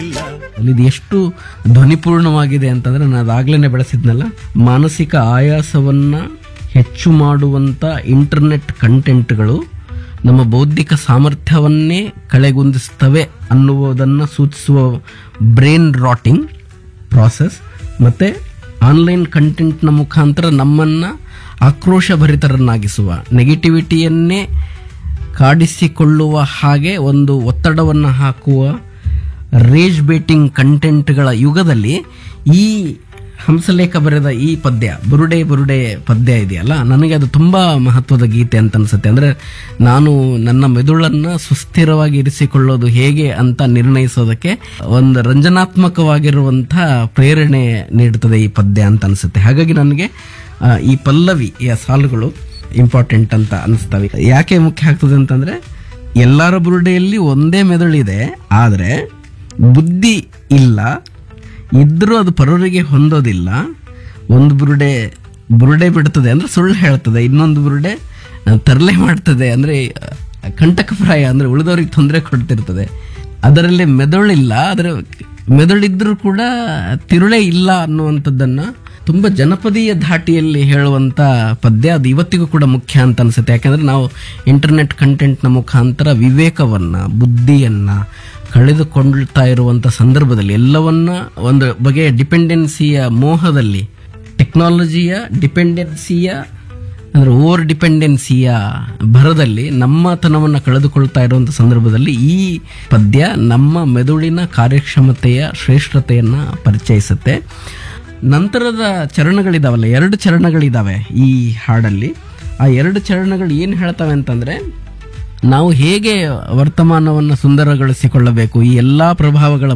ಇದು ಎಷ್ಟು ಧ್ವನಿಪೂರ್ಣವಾಗಿದೆ ಅಂತಂದ್ರೆ ನಾನು ಅದಾಗ್ಲೇನೆ ಬೆಳೆಸಿದ್ನಲ್ಲ ಮಾನಸಿಕ ಆಯಾಸವನ್ನ ಹೆಚ್ಚು ಮಾಡುವಂತ ಇಂಟರ್ನೆಟ್ ಕಂಟೆಂಟ್ಗಳು ನಮ್ಮ ಬೌದ್ಧಿಕ ಸಾಮರ್ಥ್ಯವನ್ನೇ ಕಳೆಗುಂದಿಸ್ತವೆ ಅನ್ನುವುದನ್ನು ಸೂಚಿಸುವ ಬ್ರೈನ್ ರಾಟಿಂಗ್ ಪ್ರಾಸೆಸ್ ಮತ್ತೆ ಆನ್ಲೈನ್ ಕಂಟೆಂಟ್ನ ಮುಖಾಂತರ ನಮ್ಮನ್ನ ಆಕ್ರೋಶಭರಿತರನ್ನಾಗಿಸುವ ನೆಗೆಟಿವಿಟಿಯನ್ನೇ ಕಾಡಿಸಿಕೊಳ್ಳುವ ಹಾಗೆ ಒಂದು ಒತ್ತಡವನ್ನು ಹಾಕುವ ರೇಜ್ ಬೇಟಿಂಗ್ ಕಂಟೆಂಟ್ಗಳ ಯುಗದಲ್ಲಿ ಈ ಹಂಸಲೇಖ ಬರೆದ ಈ ಪದ್ಯ ಬುರುಡೆ ಬುರುಡೆ ಪದ್ಯ ಇದೆಯಲ್ಲ ನನಗೆ ಅದು ತುಂಬಾ ಮಹತ್ವದ ಗೀತೆ ಅಂತ ಅನ್ಸುತ್ತೆ ಅಂದ್ರೆ ನಾನು ನನ್ನ ಮೆದುಳನ್ನ ಸುಸ್ಥಿರವಾಗಿ ಇರಿಸಿಕೊಳ್ಳೋದು ಹೇಗೆ ಅಂತ ನಿರ್ಣಯಿಸೋದಕ್ಕೆ ಒಂದು ರಂಜನಾತ್ಮಕವಾಗಿರುವಂಥ ಪ್ರೇರಣೆ ನೀಡುತ್ತದೆ ಈ ಪದ್ಯ ಅಂತ ಅನ್ಸುತ್ತೆ ಹಾಗಾಗಿ ನನಗೆ ಆ, ಈ ಪಲ್ಲವಿಯ ಸಾಲುಗಳು ಇಂಪಾರ್ಟೆಂಟ್ ಅಂತ ಅನಿಸ್ತವೆ ಯಾಕೆ ಮುಖ್ಯ ಆಗ್ತದೆ ಅಂತಂದ್ರೆ ಎಲ್ಲರ ಬುರುಡೆಯಲ್ಲಿ ಒಂದೇ ಮೆದುಳಿದೆ ಆದರೆ ಬುದ್ಧಿ ಇಲ್ಲ ಇದ್ರೂ ಅದು ಪರರಿಗೆ ಹೊಂದೋದಿಲ್ಲ ಒಂದು ಬುರುಡೆ ಬುರುಡೆ ಬಿಡ್ತದೆ ಅಂದ್ರೆ ಸುಳ್ಳು ಹೇಳ್ತದೆ ಇನ್ನೊಂದು ಬುರುಡೆ ಆ, ತರಲೆ ಮಾಡ್ತದೆ ಅಂದ್ರೆ ಆ, ಕಂಟಕಪ್ರಾಯ ಅಂದ್ರೆ ಉಳಿದವ್ರಿಗೆ ತೊಂದರೆ ಕೊಡ್ತಿರ್ತದೆ ಅದರಲ್ಲಿ ಮೆದುಳಿಲ್ಲ ಅದರ ಮೆದುಳಿದ್ರೂ ಕೂಡ ತಿರುಳೆ ಇಲ್ಲ ಅನ್ನುವಂಥದ್ದನ್ನ ತುಂಬಾ ಜನಪದೀಯ ಧಾಟಿಯಲ್ಲಿ ಹೇಳುವಂತ ಪದ್ಯ ಅದು ಇವತ್ತಿಗೂ ಕೂಡ ಮುಖ್ಯ ಅಂತ ಅನ್ಸುತ್ತೆ ಯಾಕಂದ್ರೆ ನಾವು ಇಂಟರ್ನೆಟ್ ಕಂಟೆಂಟ್ನ ಮುಖಾಂತರ ವಿವೇಕವನ್ನ ಬುದ್ಧಿಯನ್ನ ಕಳೆದುಕೊಳ್ತಾ ಇರುವಂತ ಸಂದರ್ಭದಲ್ಲಿ ಎಲ್ಲವನ್ನ ಒಂದು ಬಗೆಯ ಡಿಪೆಂಡೆನ್ಸಿಯ ಮೋಹದಲ್ಲಿ ಟೆಕ್ನಾಲಜಿಯ ಡಿಪೆಂಡೆನ್ಸಿಯ ಅಂದ್ರೆ ಓವರ್ ಡಿಪೆಂಡೆನ್ಸಿಯ ಭರದಲ್ಲಿ ನಮ್ಮತನವನ್ನು ಕಳೆದುಕೊಳ್ತಾ ಇರುವಂತ ಸಂದರ್ಭದಲ್ಲಿ ಈ ಪದ್ಯ ನಮ್ಮ ಮೆದುಳಿನ ಕಾರ್ಯಕ್ಷಮತೆಯ ಶ್ರೇಷ್ಠತೆಯನ್ನ ಪರಿಚಯಿಸುತ್ತೆ ನಂತರದ ಚರಣಗಳಿದಾವಲ್ಲ ಎರಡು ಚರಣಗಳಿದಾವೆ ಈ ಹಾಡಲ್ಲಿ ಆ ಎರಡು ಚರಣಗಳು ಏನು ಹೇಳ್ತವೆ ಅಂತಂದ್ರೆ ನಾವು ಹೇಗೆ ವರ್ತಮಾನವನ್ನು ಸುಂದರಗೊಳಿಸಿಕೊಳ್ಳಬೇಕು ಈ ಎಲ್ಲಾ ಪ್ರಭಾವಗಳ